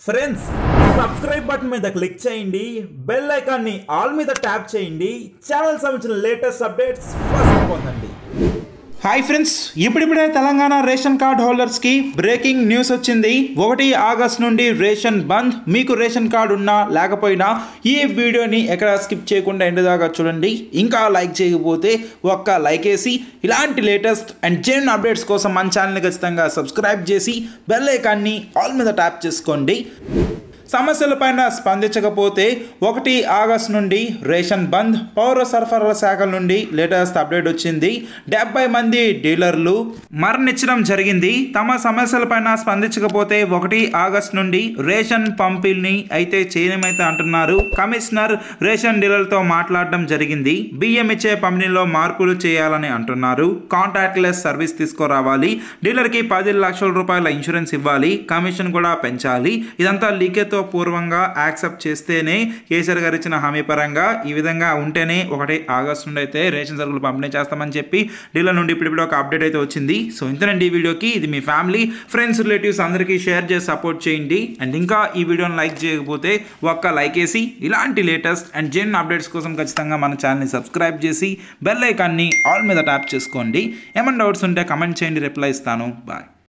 friends subscribe button మీద click చేయండి bell ఐకాన్ని ఆల్ మీద ట్యాప్ చేయండి ఛానల్ సంబంధించిన లేటెస్ట్ అప్డేట్స్ ఫస్ట్ పొందండి హాయ్ ఫ్రెండ్స్ ఇప్పుడిప్పుడే తెలంగాణ రేషన్ కార్డ్ హోల్డర్స్కి బ్రేకింగ్ న్యూస్ వచ్చింది ఒకటి ఆగస్ట్ నుండి రేషన్ బంద్ మీకు రేషన్ కార్డు ఉన్నా లేకపోయినా ఈ వీడియోని ఎక్కడ స్కిప్ చేయకుండా ఎండ్ దాకా చూడండి ఇంకా లైక్ చేయకపోతే ఒక్క లైక్ వేసి ఇలాంటి లేటెస్ట్ అండ్ జెన్ అప్డేట్స్ కోసం మన ఛానల్ని ఖచ్చితంగా సబ్స్క్రైబ్ చేసి బెల్ ఐకాన్ని ఆల్ మీద ట్యాప్ చేసుకోండి సమస్యలపైన స్పందించకపోతే ఒకటి ఆగస్ట్ నుండి రేషన్ బంద్ పౌర సరఫరాల శాఖ నుండి లేటెస్ట్ అప్డేట్ వచ్చింది డెబ్బై మంది డీలర్లు మరణించడం జరిగింది తమ సమస్యలపైన స్పందించకపోతే ఒకటి ఆగస్ట్ నుండి రేషన్ పంపిణీ అయితే చేయలేమైతే అంటున్నారు కమిషనర్ రేషన్ డీలర్లతో మాట్లాడడం జరిగింది బియ్యం ఇచ్చే పంపిణీలో మార్పులు చేయాలని అంటున్నారు కాంటాక్ట్ లెస్ సర్వీస్ తీసుకురావాలి డీలర్కి పది లక్షల రూపాయల ఇన్సూరెన్స్ ఇవ్వాలి కమిషన్ కూడా పెంచాలి ఇదంతా లీకేజ్తో పూర్వంగా యాక్సెప్ట్ చేస్తేనే కేసీఆర్ గారు ఇచ్చిన హామీ పరంగా ఈ విధంగా ఉంటేనే ఒకటి ఆగస్టు నుండి అయితే రేషన్ సరుకులు పంపిణీ చేస్తామని చెప్పి డీలర్ నుండి ఇప్పుడు ఒక అప్డేట్ అయితే వచ్చింది సో ఇంతనండి ఈ వీడియోకి ఇది మీ ఫ్యామిలీ ఫ్రెండ్స్ రిలేటివ్స్ అందరికీ షేర్ చేసి సపోర్ట్ చేయండి అండ్ ఇంకా ఈ వీడియోని లైక్ చేయకపోతే ఒక్క లైక్ వేసి ఇలాంటి లేటెస్ట్ అండ్ జెన్ అప్డేట్స్ కోసం ఖచ్చితంగా మన ఛానల్ని సబ్స్క్రైబ్ చేసి బెల్ ఐకాన్ని ఆల్ మీద ట్యాప్ చేసుకోండి ఏమైనా డౌట్స్ ఉంటే కమెంట్ చేయండి రిప్లై ఇస్తాను బాయ్